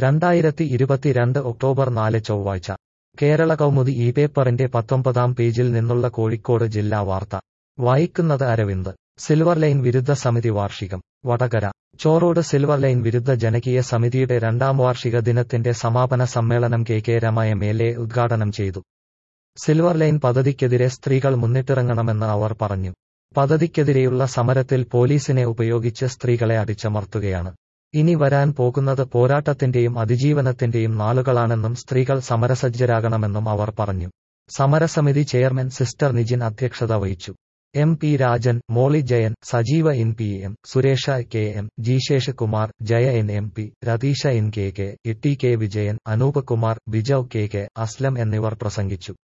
രണ്ടായിരത്തി ഇരുപത്തിരണ്ട് ഒക്ടോബർ നാല് ചൊവ്വാഴ്ച കേരള കൗമുദി ഈ പേപ്പറിന്റെ പത്തൊമ്പതാം പേജിൽ നിന്നുള്ള കോഴിക്കോട് ജില്ലാ വാർത്ത വായിക്കുന്നത് അരവിന്ദ് സിൽവർ ലൈൻ വിരുദ്ധ സമിതി വാർഷികം വടകര ചോറോട് സിൽവർ ലൈൻ വിരുദ്ധ ജനകീയ സമിതിയുടെ രണ്ടാം വാർഷിക ദിനത്തിന്റെ സമാപന സമ്മേളനം K K Rema M L A ഉദ്ഘാടനം ചെയ്തു സിൽവർ ലൈൻ പദ്ധതിക്കെതിരെ സ്ത്രീകൾ മുന്നിട്ടിറങ്ങണമെന്ന് അവർ പറഞ്ഞു പദ്ധതിക്കെതിരെയുള്ള സമരത്തിൽ പോലീസിനെ ഉപയോഗിച്ച് സ്ത്രീകളെ അടിച്ചമർത്തുകയാണ് ഇനി വരാൻ പോകുന്നത് പോരാട്ടത്തിന്റെയും അതിജീവനത്തിന്റെയും നാളുകളാണെന്നും സ്ത്രീകൾ സമരസജ്ജരാകണമെന്നും അവർ പറഞ്ഞു സമരസമിതി ചെയർമാൻ സിസ്റ്റർ നിജിൻ അധ്യക്ഷത വഹിച്ചു M P Rajan Molly Jayan Sajeeva N P M Suresha K M Jishesh Kumar Jaya N M P Ratheesha N K K E T K Vijayan Anoop Kumar ബിജവ് കെ കെ അസ്ലം എന്നിവർ പ്രസംഗിച്ചു